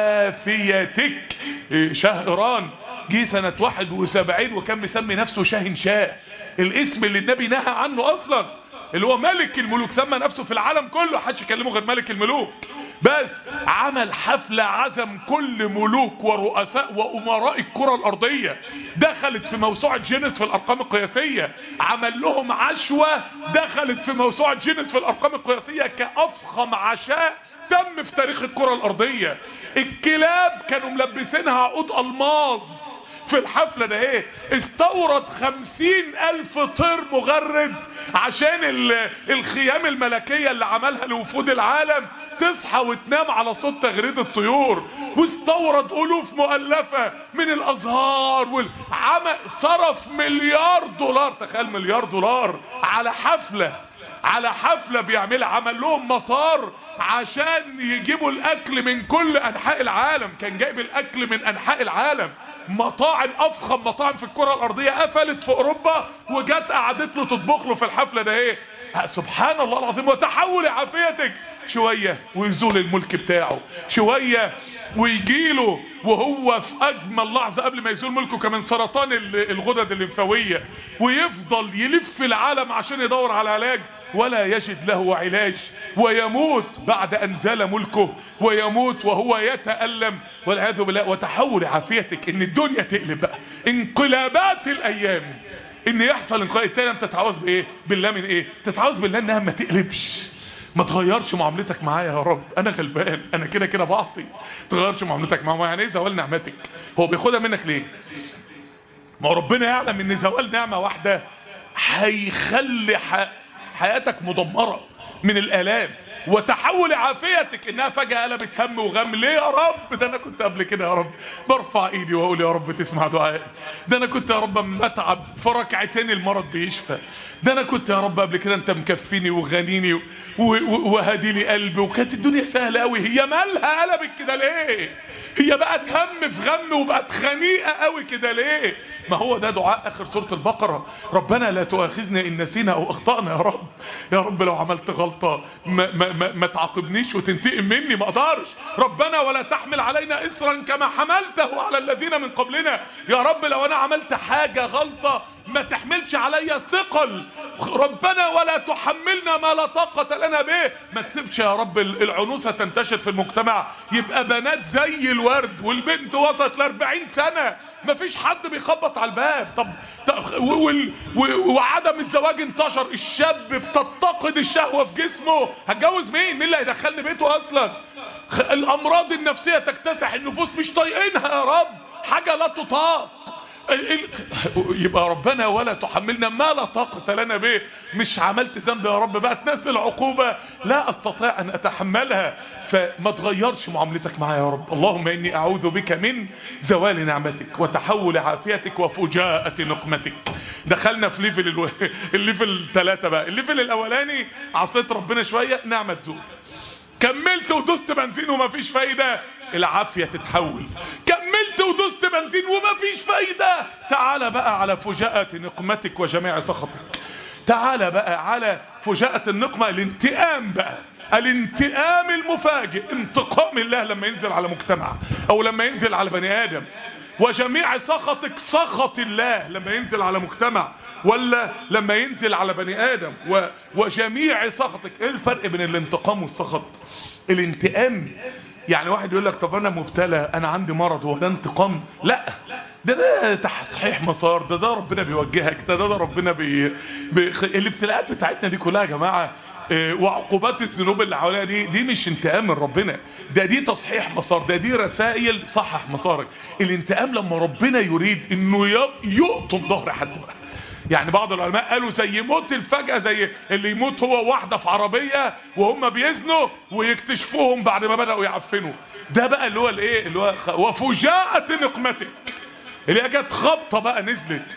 Speaker 1: عافيتك شهران جه سنة 71 وكان مسمي نفسه شاهن شاه الاسم اللي النبي نهى عنه اصلا اللي هو ملك الملوك سمى نفسه في العالم كله حدش يكلمه غير ملك الملوك بس عمل حفلة عزم كل ملوك ورؤساء وامراء الكرة الارضية دخلت في موسوعة جينيس في الارقام القياسية عمل لهم عشوة دخلت في موسوعة جينيس في الارقام القياسية كافخم عشاء تم في تاريخ الكرة الارضية الكلاب كانوا ملبسينها عقود الماظ في الحفلة ده ايه استورد خمسين الف طير مغرد عشان الخيام الملكية اللي عملها لوفود العالم تصحى وتنام على صوت تغريد الطيور واستورد الوف مؤلفة من الازهار والعمل صرف مليار دولار تخيل مليار دولار على حفلة على حفلة بيعملها عمل لهم مطار عشان يجيبوا الاكل من كل انحاء العالم كان جايب الاكل من انحاء العالم مطاعم افخم مطاعم في الكرة الارضية قفلت في اوروبا وجت قعدت له تطبخ له في الحفلة ده ايه سبحان الله العظيم وتحول عافيتك شوية ويزول الملك بتاعه شوية ويجيله وهو في اجمل لحظة قبل ما يزول ملكه كمان سرطان الغدد الليمفاوية ويفضل يلف العالم عشان يدور على علاج ولا يجد له علاج ويموت بعد ان زال ملكه ويموت وهو يتألم والعياذ بالله وتحول عافيتك ان الدنيا تقلب بقى انقلابات الايام ان يحصل انقلاب التاني انت تتعوذ بايه بالله من ايه تتعوذ بالله انها ما تقلبش ما تغيرش معاملتك معايا يا رب انا غلبان انا كده كده بعصي تغيرش معاملتك معايا يعني ايه زوال نعمتك هو بياخدها منك ليه ما ربنا يعلم ان زوال نعمة واحدة هيخلي حياتك مدمرة من الالام وتحول عافيتك انها فجأة قلبت هم وغم ليه يا رب ده انا كنت قبل كده يا رب برفع ايدي واقول يا رب تسمع دعائي ده انا كنت يا رب اما اتعب في ركعتين المرض بيشفى ده انا كنت يا رب قبل كده انت مكفيني وغنيني وهدي لي قلبي وكانت الدنيا سهلة قوي هي مالها قلبت كده ليه هي بقت هم في غم وبقت خنيقة قوي كده ليه ما هو ده دعاء اخر سورة البقرة ربنا لا تؤاخذنا ان نسينا او اخطأنا يا رب يا رب لو عملت غلطة ما, ما, ما, ما تعاقبنيش وتنتقم مني ما اقدرش ربنا ولا تحمل علينا اسرا كما حملته على الذين من قبلنا يا رب لو انا عملت حاجة غلطة ما تحملش عليا ثقل ربنا ولا تحملنا ما لا طاقة لنا به ما تسيبش يا رب العنوسة تنتشر في المجتمع يبقى بنات زي الورد والبنت وصلت ل 40 سنة ما فيش حد بيخبط على الباب طب وعدم الزواج انتشر الشاب بتتقد الشهوة في جسمه هتجوز مين مين اللي هيدخلني بيته اصلا الامراض النفسية تكتسح النفوس مش طايقينها يا رب حاجة لا تطاق يبقى ربنا ولا تحملنا ما لا طاقة لنا به مش عملت ذنب يا رب بقى تنزل عقوبة لا استطيع ان اتحملها فما تغيرش معاملتك معايا يا رب اللهم اني اعوذ بك من زوال نعمتك وتحول عافيتك وفجاءة نقمتك دخلنا في ليفل الو... الليفل الثلاثة بقى الليفل الاولاني عصيت ربنا شوية نعمة زول كملت ودوست بنزين ومفيش فايدة العافية تتحول كملت ودوست بنزين ومفيش فايدة تعال بقى على فجاءة نقمتك وجميع سخطك تعال بقى على فجاءة النقمة الانتقام بقى الانتقام المفاجئ انتقام الله لما ينزل على مجتمع او لما ينزل على بني ادم وجميع سخطك سخط الله لما ينزل على مجتمع ولا لما ينزل على بني ادم و وجميع سخطك ايه الفرق بين الانتقام والسخط الانتقام يعني واحد يقول لك طب انا مبتلى انا عندي مرض هو ده انتقام لا ده ده تصحيح مسار ده ده ربنا بيوجهك ده ده, ده ربنا بي... بي... الابتلاءات بتاعتنا دي كلها يا جماعه وعقوبات الذنوب اللي حواليها دي دي مش انتقام من ربنا ده دي تصحيح مسار ده دي رسائل صحح مسارك الانتقام لما ربنا يريد انه يقطم ظهر حد بقى يعني بعض العلماء قالوا زي موت الفجأة زي اللي يموت هو واحدة في عربية وهم بيزنوا ويكتشفوهم بعد ما بدأوا يعفنوا ده بقى اللي هو الايه اللي هو وفجاءة نقمتك اللي هي جت خبطة بقى نزلت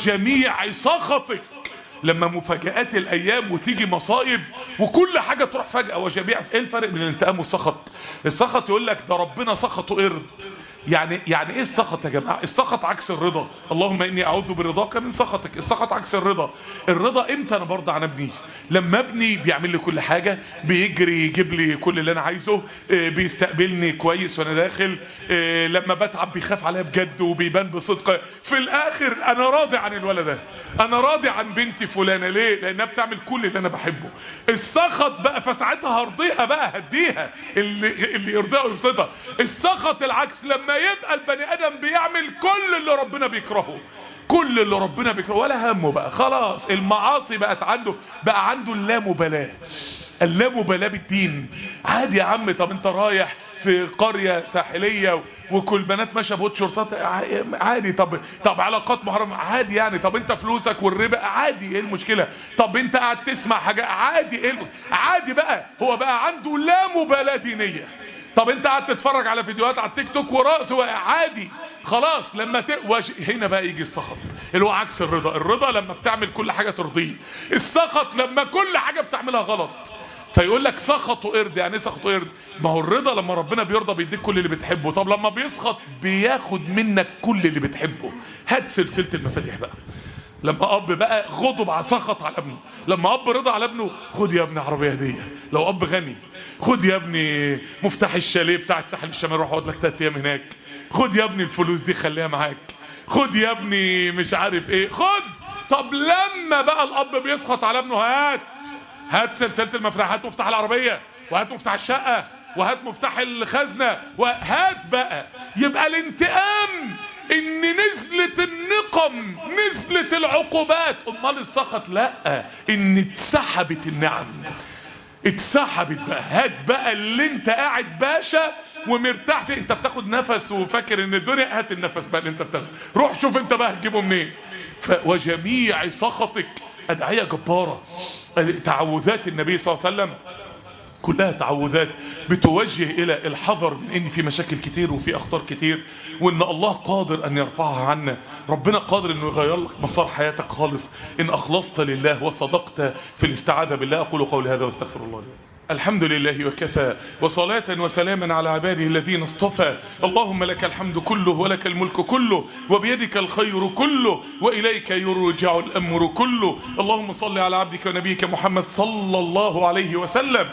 Speaker 1: وجميع سخطك لما مفاجآت الايام وتيجي مصايب وكل حاجة تروح فجأة وجميع ايه الفرق بين الانتقام والسخط السخط يقول لك ده ربنا سخطه قرد يعني يعني ايه السخط يا جماعه السخط عكس الرضا اللهم اني اعوذ برضاك من سخطك السخط عكس الرضا الرضا امتى انا برضى عن ابني لما ابني بيعمل لي كل حاجه بيجري يجيب لي كل اللي انا عايزه آه، بيستقبلني كويس وانا داخل آه، لما بتعب بيخاف عليا بجد وبيبان بصدق في الاخر انا راضي عن الولد ده انا راضي عن بنتي فلانه ليه لانها بتعمل كل اللي انا بحبه السخط بقى فساعتها هرضيها بقى هديها اللي اللي يرضيها ويبسطها السخط العكس لما يبقى البني ادم بيعمل كل اللي ربنا بيكرهه كل اللي ربنا بيكرهه ولا همه بقى خلاص المعاصي بقت عنده بقى عنده اللامبالاه اللامبالاه بالدين عادي يا عم طب انت رايح في قرية ساحلية وكل بنات ماشيه بوت شرطات عادي طب طب علاقات محرمة عادي يعني طب انت فلوسك والربا عادي ايه المشكلة طب انت قاعد تسمع حاجة عادي ايه الم- عادي بقى هو بقى عنده لا مبالاة دينية طب انت قاعد تتفرج على فيديوهات على التيك توك ورأس واقع عادي خلاص لما ت... وش... هنا بقى يجي السخط اللي هو عكس الرضا الرضا لما بتعمل كل حاجة ترضيه السخط لما كل حاجة بتعملها غلط فيقول لك سخطوا قرد يعني ايه سخطوا قرد ما هو الرضا لما ربنا بيرضى بيديك كل اللي بتحبه طب لما بيسخط بياخد منك كل اللي بتحبه هات سلسلة المفاتيح بقى لما اب بقى غضب على سخط على ابنه لما اب رضى على ابنه خد يا ابني عربيه هديه لو اب غني خد يا ابني مفتاح الشاليه بتاع الساحل الشمالي روح اقعد لك ثلاث ايام هناك خد يا ابني الفلوس دي خليها معاك خد يا ابني مش عارف ايه خد طب لما بقى الاب بيسخط على ابنه هات هات سلسله المفاتيح هات مفتاح العربيه وهات مفتاح الشقه وهات مفتاح الخزنه وهات بقى يبقى الانتقام ان نزلت النقم نزلت العقوبات امال السخط لا ان اتسحبت النعم اتسحبت بقى هات بقى اللي انت قاعد باشا ومرتاح فيه انت بتاخد نفس وفاكر ان الدنيا هات النفس بقى اللي انت بتاخده روح شوف انت بقى هتجيبه منين ف- وجميع سخطك ادعية جبارة تعوذات النبي صلى الله عليه وسلم كلها تعوذات بتوجه الى الحذر من ان في مشاكل كتير وفي اخطار كتير وان الله قادر ان يرفعها عنا ربنا قادر انه يغير لك مسار حياتك خالص ان اخلصت لله وصدقت في الاستعاذة بالله اقول قولي هذا واستغفر الله لي الحمد لله وكفى وصلاة وسلاما على عباده الذين اصطفى اللهم لك الحمد كله ولك الملك كله وبيدك الخير كله وإليك يرجع الأمر كله اللهم صل على عبدك ونبيك محمد صلى الله عليه وسلم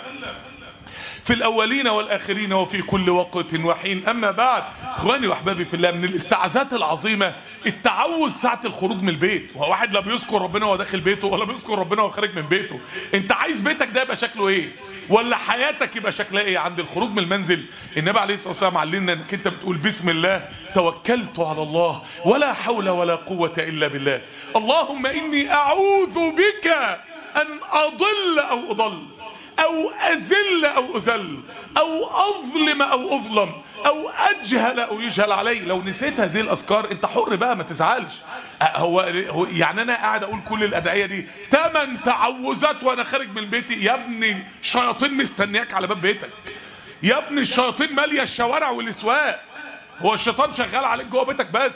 Speaker 1: في الأولين والآخرين وفي كل وقت وحين أما بعد إخواني وأحبابي في الله من الاستعاذات العظيمة التعوذ ساعة الخروج من البيت وهو واحد لا بيذكر ربنا وهو داخل بيته ولا بيذكر ربنا وهو خارج من بيته أنت عايز بيتك ده يبقى شكله إيه ولا حياتك يبقى شكلها إيه عند الخروج من المنزل النبي عليه الصلاة والسلام علمنا أنك أنت بتقول بسم الله توكلت على الله ولا حول ولا قوة إلا بالله اللهم إني أعوذ بك أن أضل أو أضل او اذل او اذل او اظلم او اظلم او اجهل او يجهل علي لو نسيت هذه الاذكار انت حر بقى ما تزعلش أه هو هو- يعني انا قاعد اقول كل الادعيه دي تمن تعوذات وانا خارج من بيتي يا ابني شياطين مستنياك على باب بيتك يا ابني الشياطين ماليه الشوارع والاسواق هو الشيطان شغال عليك جوه بيتك بس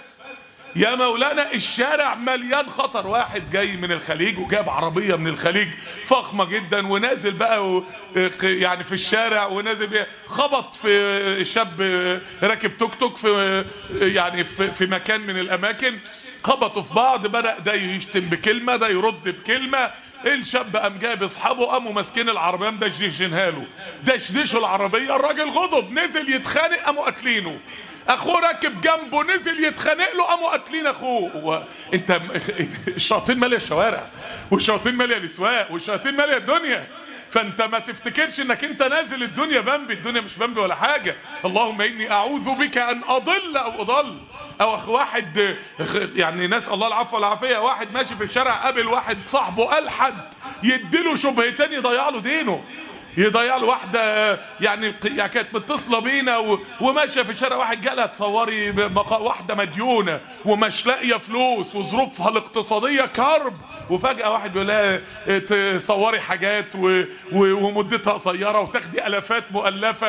Speaker 1: يا مولانا الشارع مليان خطر واحد جاي من الخليج وجاب عربية من الخليج فخمة جدا ونازل بقى و... يعني في الشارع ونازل بيه خبط في شاب راكب توك توك في يعني في, في مكان من الاماكن خبطوا في بعض بدأ ده يشتم بكلمة ده يرد بكلمة الشاب قام جايب اصحابه قاموا ماسكين العربيه مدشدشينها له دشدشوا العربيه الراجل غضب نزل يتخانق قاموا قاتلينه اخوه راكب جنبه نزل يتخانق له قاموا قاتلين اخوه هو انت الشياطين ماليه الشوارع والشياطين ماليه الاسواق والشياطين ماليه الدنيا فانت ما تفتكرش انك انت نازل الدنيا بمبي الدنيا مش بمبي ولا حاجة اللهم اني اعوذ بك ان اضل او اضل او اخ واحد يعني ناس الله العفو والعافية واحد ماشي في الشارع قابل واحد صاحبه الحد يديله شبهتين يضيع له دينه يضيع له واحدة يعني يعني كانت متصلة بينا و- وماشية في الشارع واحد جالها تصوري بمقا- واحدة مديونة ومش لاقية فلوس وظروفها الاقتصادية كرب وفجأة واحد بيقول لها اه، تصوري حاجات و- و- ومدتها قصيرة وتاخدي الافات مؤلفة و-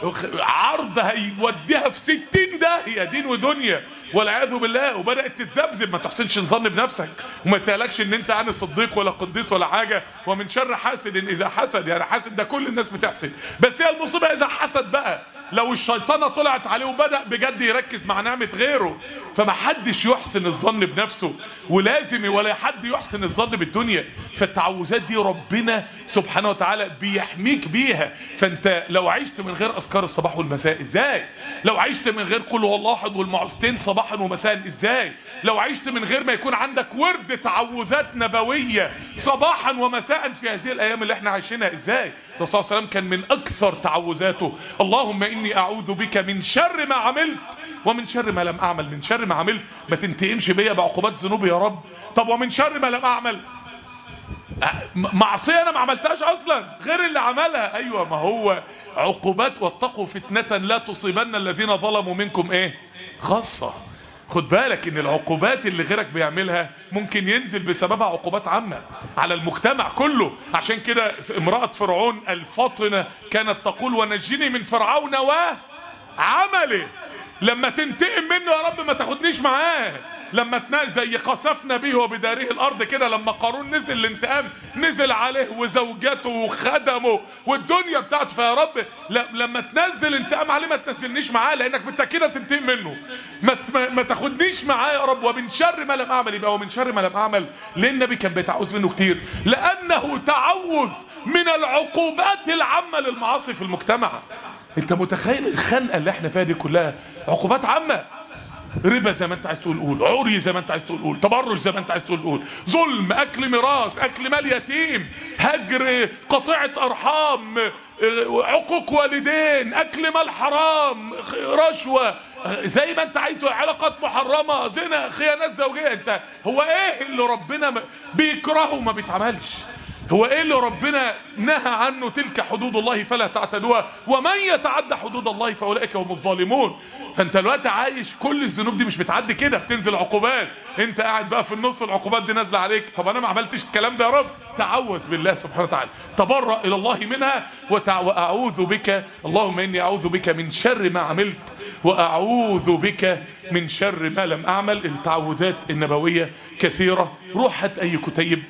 Speaker 1: عرض هيوديها في ستين داهية دين ودنيا والعياذ بالله وبدأت تتذبذب ما تحسنش نظن بنفسك وما تقلقش ان انت عن الصديق ولا قديس ولا حاجة ومن شر حاسد اذا حسد يعني حاسد ده كل الناس بتحسد بس هي المصيبة اذا حسد بقى لو الشيطانة طلعت عليه وبدأ بجد يركز مع نعمة غيره فمحدش يحسن الظن بنفسه ولازم ولا حد يحسن الظن بالدنيا فالتعوذات دي ربنا سبحانه وتعالى بيحميك بيها فانت لو عشت من غير اذكار الصباح والمساء ازاي لو عشت من غير قل هو الله احد والمعوذتين صباحا ومساء ازاي لو عشت من غير ما يكون عندك ورد تعوذات نبوية صباحا ومساء في هذه الايام اللي احنا عايشينها ازاي الرسول صلى الله عليه وسلم كان من اكثر تعوذاته اللهم اني اعوذ بك من شر ما عملت ومن شر ما لم اعمل من شر ما عملت ما تنتقمش بيا بعقوبات ذنوبي يا رب طب ومن شر ما لم اعمل معصية انا ما عملتهاش اصلا غير اللي عملها ايوه ما هو عقوبات واتقوا فتنة لا تصيبن الذين ظلموا منكم ايه خاصة خد بالك ان العقوبات اللي غيرك بيعملها ممكن ينزل بسببها عقوبات عامة على المجتمع كله عشان كده امرأة فرعون الفاطنة كانت تقول ونجني من فرعون وعمله لما تنتقم منه يا رب ما تاخدنيش معاه لما تنال زي قصفنا به وبداره الارض كده لما قارون نزل الانتقام نزل عليه وزوجته وخدمه والدنيا بتاعته فيا رب لما تنزل انتقام عليه ما تنزلنيش معاه لانك بالتاكيد هتنتقم منه ما, ما تاخدنيش معاه يا رب ومن شر ما لم اعمل يبقى ومن شر ما لم اعمل ليه النبي كان بيتعوذ منه كتير لانه تعوذ من العقوبات العامه للمعاصي في المجتمع انت متخيل الخنقه اللي احنا فيها دي كلها عقوبات عامه ربا زي ما انت عايز تقول قول عري زي ما انت عايز تقول قول تبرج زي ما انت عايز تقول قول ظلم اكل ميراث اكل مال يتيم هجر قطيعه ارحام عقوق والدين اكل مال حرام رشوه زي ما انت عايز علاقات محرمه زنا خيانات زوجيه انت هو ايه اللي ربنا بيكرهه وما بيتعملش هو ايه اللي ربنا نهى عنه تلك حدود الله فلا تعتدوها ومن يتعدى حدود الله فاولئك هم الظالمون فانت دلوقتي عايش كل الذنوب دي مش بتعدي كده بتنزل عقوبات انت قاعد بقى في النص العقوبات دي نازله عليك طب انا ما عملتش الكلام ده يا رب تعوذ بالله سبحانه وتعالى تبرأ الى الله منها وتع... واعوذ بك اللهم اني اعوذ بك من شر ما عملت واعوذ بك من شر ما لم اعمل التعوذات النبويه كثيره روح هات اي كتيب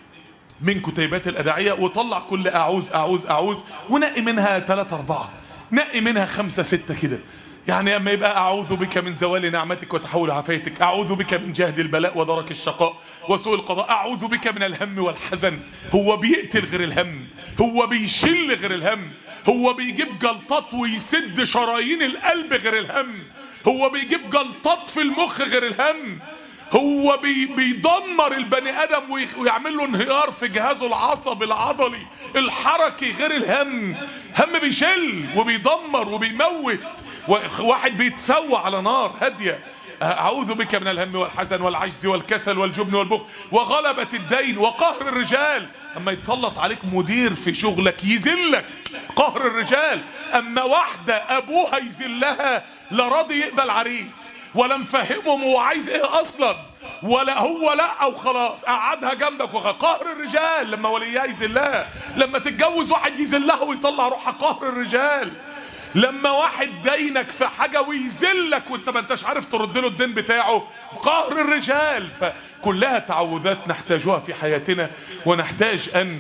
Speaker 1: من كتيبات الأدعية وطلع كل أعوذ أعوذ أعوذ ونقي منها ثلاثة أربعة نقي منها خمسة ستة كده يعني اما يبقى اعوذ بك من زوال نعمتك وتحول عافيتك اعوذ بك من جهد البلاء ودرك الشقاء وسوء القضاء اعوذ بك من الهم والحزن هو بيقتل غير الهم هو بيشل غير الهم هو بيجيب جلطات ويسد شرايين القلب غير الهم هو بيجيب جلطات في المخ غير الهم هو بي بيدمر البني ادم ويعمل له انهيار في جهازه العصبي العضلي الحركي غير الهم هم بيشل وبيدمر وبيموت واحد بيتسوى على نار هاديه اعوذ بك من الهم والحزن والعجز والكسل والجبن والبخل وغلبة الدين وقهر الرجال اما يتسلط عليك مدير في شغلك يذلك قهر الرجال اما واحدة ابوها يذلها لا راضي يقبل عريس ولا مفهمهم هو عايز ايه اصلا ولا هو لا او خلاص قعدها جنبك قهر الرجال لما وليها يذلها لما تتجوز واحد يذلها ويطلع روحها قهر الرجال لما واحد دينك في حاجة ويذلك وانت ما انتش عارف ترد له الدين بتاعه قهر الرجال فكلها تعوذات نحتاجها في حياتنا ونحتاج ان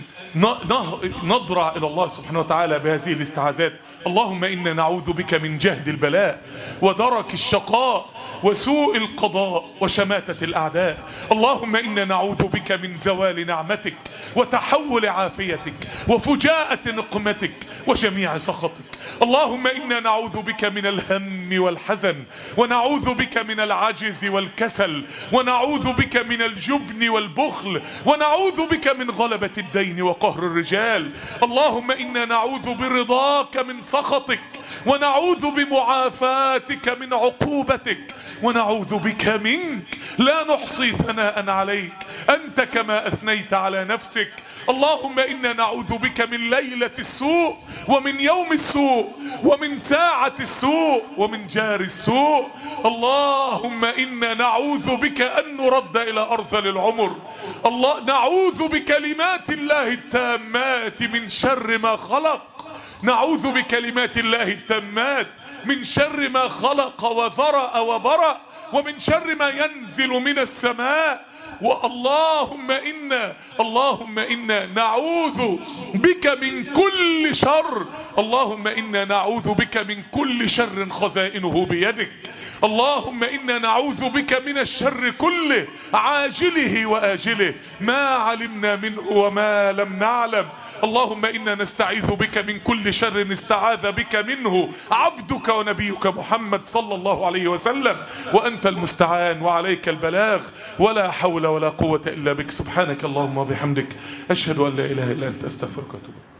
Speaker 1: نضرع الى الله سبحانه وتعالى بهذه الاستعاذات اللهم انا نعوذ بك من جهد البلاء ودرك الشقاء وسوء القضاء وشماتة الاعداء اللهم انا نعوذ بك من زوال نعمتك وتحول عافيتك وفجاءة نقمتك وجميع سخطك اللهم انا نعوذ بك من الهم والحزن ونعوذ بك من العجز والكسل ونعوذ بك من الجبن والبخل ونعوذ بك من غلبة الدين وقهر الرجال اللهم انا نعوذ برضاك من سخطك ونعوذ بمعافاتك من عقوبتك ونعوذ بك منك لا نحصي ثناء عليك انت كما اثنيت على نفسك اللهم انا نعوذ بك من ليلة السوء ومن يوم السوء ومن ساعة السوء ومن جار السوء اللهم انا نعوذ بك ان نرد الى ارذل العمر الله نعوذ بكلمات الله التامات من شر ما خلق نعوذ بكلمات الله التامات من شر ما خلق وذرأ وبرأ ومن شر ما ينزل من السماء واللهم إنا اللهم إنا نعوذ بك من كل شر اللهم إنا نعوذ بك من كل شر خزائنه بيدك اللهم إنا نعوذ بك من الشر كله عاجله وآجله ما علمنا منه وما لم نعلم اللهم إنا نستعيذ بك من كل شر استعاذ بك منه عبدك ونبيك محمد صلى الله عليه وسلم وأنت المستعان وعليك البلاغ ولا حول ولا قوة إلا بك سبحانك اللهم وبحمدك أشهد أن لا إله إلا أنت أستغفرك وأتوب إليك